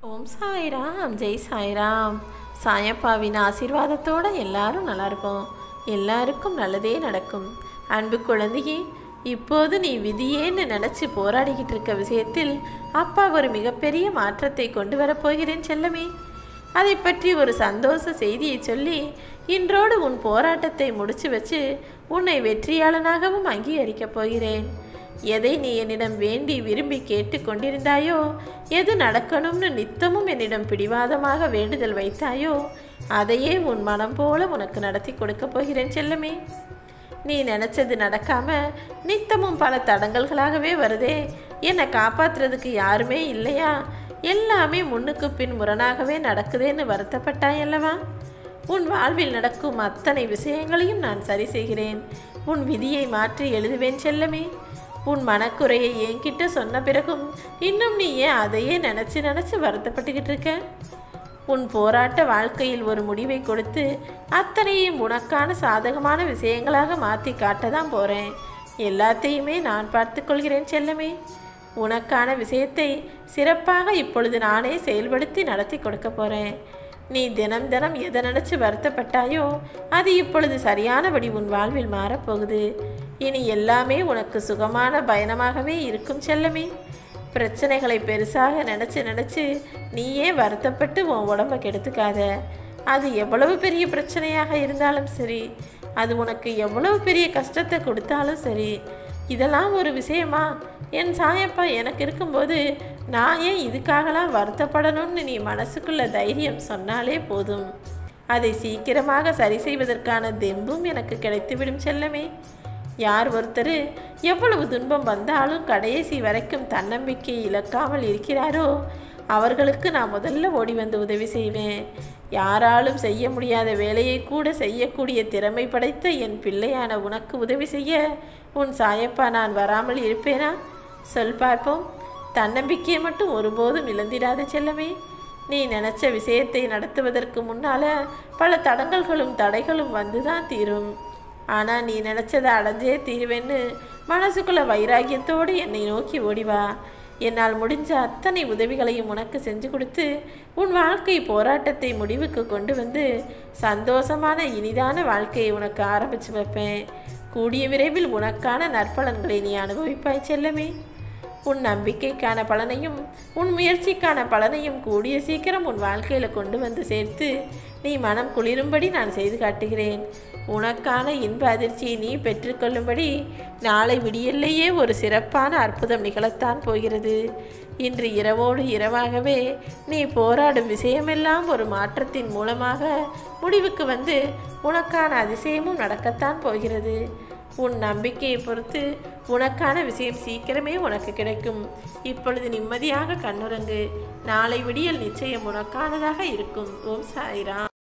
ஓம் சாய்ராம் ஜெய் சாய்ராம் சாயப்பாவின் ஆசீர்வாதத்தோட எல்லாரும் நல்லா இருப்போம் எல்லாருக்கும் நல்லதே நடக்கும் அன்பு குழந்தையே இப்போது நீ விதியேன்னு நினச்சி போராடிக்கிட்டு இருக்க விஷயத்தில் அப்பா ஒரு மிகப்பெரிய மாற்றத்தை கொண்டு வரப்போகிறேன் செல்லமே அதை பற்றி ஒரு சந்தோஷ செய்தியை சொல்லி இன்றோடு உன் போராட்டத்தை முடிச்சு வச்சு உன்னை வெற்றியாளனாகவும் அங்கீகரிக்கப் போகிறேன் எதை நீ என்னிடம் வேண்டி விரும்பி கேட்டு கொண்டிருந்தாயோ எது நடக்கணும்னு நித்தமும் என்னிடம் பிடிவாதமாக வேண்டுதல் வைத்தாயோ அதையே உன் மனம் போல உனக்கு நடத்தி கொடுக்கப் போகிறேன் செல்லமே நீ நினச்சது நடக்காம நித்தமும் பல தடங்கல்களாகவே வருதே என்னை காப்பாத்துறதுக்கு யாருமே இல்லையா எல்லாமே முன்னுக்கு பின் முரணாகவே நடக்குதேன்னு வருத்தப்பட்டாய் அல்லவா உன் வாழ்வில் நடக்கும் அத்தனை விஷயங்களையும் நான் சரி செய்கிறேன் உன் விதியை மாற்றி எழுதுவேன் செல்லமே உன் மனக்குறையை என்கிட்ட சொன்ன பிறகும் இன்னும் நீ ஏன் அதையே நினச்சி நினச்சி வருத்தப்பட்டுக்கிட்டு இருக்க உன் போராட்ட வாழ்க்கையில் ஒரு முடிவை கொடுத்து அத்தனையும் உனக்கான சாதகமான விஷயங்களாக மாற்றி காட்ட தான் போகிறேன் எல்லாத்தையுமே நான் பார்த்துக்கொள்கிறேன் செல்லமே உனக்கான விஷயத்தை சிறப்பாக இப்பொழுது நானே செயல்படுத்தி நடத்தி கொடுக்க போகிறேன் நீ தினம் தினம் எதை நினச்சி வருத்தப்பட்டாயோ அது இப்பொழுது சரியானபடி உன் வாழ்வில் மாறப்போகுது இனி எல்லாமே உனக்கு சுகமான பயணமாகவே இருக்கும் செல்லமே பிரச்சனைகளை பெருசாக நினச்சி நினச்சி நீயே வருத்தப்பட்டு உன் உடம்ப கெடுத்துக்காத அது எவ்வளவு பெரிய பிரச்சனையாக இருந்தாலும் சரி அது உனக்கு எவ்வளவு பெரிய கஷ்டத்தை கொடுத்தாலும் சரி இதெல்லாம் ஒரு விஷயமா என் சாயப்பா எனக்கு இருக்கும்போது நான் ஏன் இதுக்காகலாம் வருத்தப்படணும்னு நீ மனசுக்குள்ள தைரியம் சொன்னாலே போதும் அதை சீக்கிரமாக சரி செய்வதற்கான தெம்பும் எனக்கு கிடைத்துவிடும் செல்லமே யார் ஒருத்தர் எவ்வளவு துன்பம் வந்தாலும் கடைசி வரைக்கும் தன்னம்பிக்கை இழக்காமல் இருக்கிறாரோ அவர்களுக்கு நான் முதல்ல ஓடி வந்து உதவி செய்வேன் யாராலும் செய்ய முடியாத வேலையை கூட செய்யக்கூடிய திறமை படைத்த என் பிள்ளையான உனக்கு உதவி செய்ய உன் சாயப்பா நான் வராமல் இருப்பேனா சொல் பார்ப்போம் தன்னம்பிக்கையை மட்டும் ஒருபோதும் இழந்திடாத செல்லமே நீ நினச்ச விஷயத்தை நடத்துவதற்கு முன்னால் பல தடங்கல்களும் தடைகளும் வந்து தான் தீரும் ஆனால் நீ நினச்சதை அடைஞ்சே தீருவேன்னு மனசுக்குள்ள வைராகியத்தோடு என்னை நோக்கி ஓடிவா என்னால் முடிஞ்ச அத்தனை உதவிகளையும் உனக்கு செஞ்சு கொடுத்து உன் வாழ்க்கை போராட்டத்தை முடிவுக்கு கொண்டு வந்து சந்தோஷமான இனிதான வாழ்க்கையை உனக்கு ஆரம்பித்து வைப்பேன் கூடிய விரைவில் உனக்கான நற்பலன்களை நீ அனுபவிப்பாய் செல்லமே உன் நம்பிக்கைக்கான பலனையும் உன் முயற்சிக்கான பலனையும் கூடிய சீக்கிரம் உன் வாழ்க்கையில் கொண்டு வந்து சேர்த்து நீ மனம் குளிரும்படி நான் செய்து காட்டுகிறேன் உனக்கான இன்ப அதிர்ச்சியை நீ பெற்றுக்கொள்ளும்படி நாளை விடியல்லையே ஒரு சிறப்பான அற்புதம் நிகழத்தான் போகிறது இன்று இரவோடு இரவாகவே நீ போராடும் விஷயமெல்லாம் ஒரு மாற்றத்தின் மூலமாக முடிவுக்கு வந்து உனக்கான அதிசயமும் நடக்கத்தான் போகிறது உன் நம்பிக்கையை பொறுத்து உனக்கான விஷயம் சீக்கிரமே உனக்கு கிடைக்கும் இப்பொழுது நிம்மதியாக கண்ணுறங்கு நாளை விடியல் நிச்சயம் உனக்கானதாக இருக்கும் ஓம் சாய்ராம்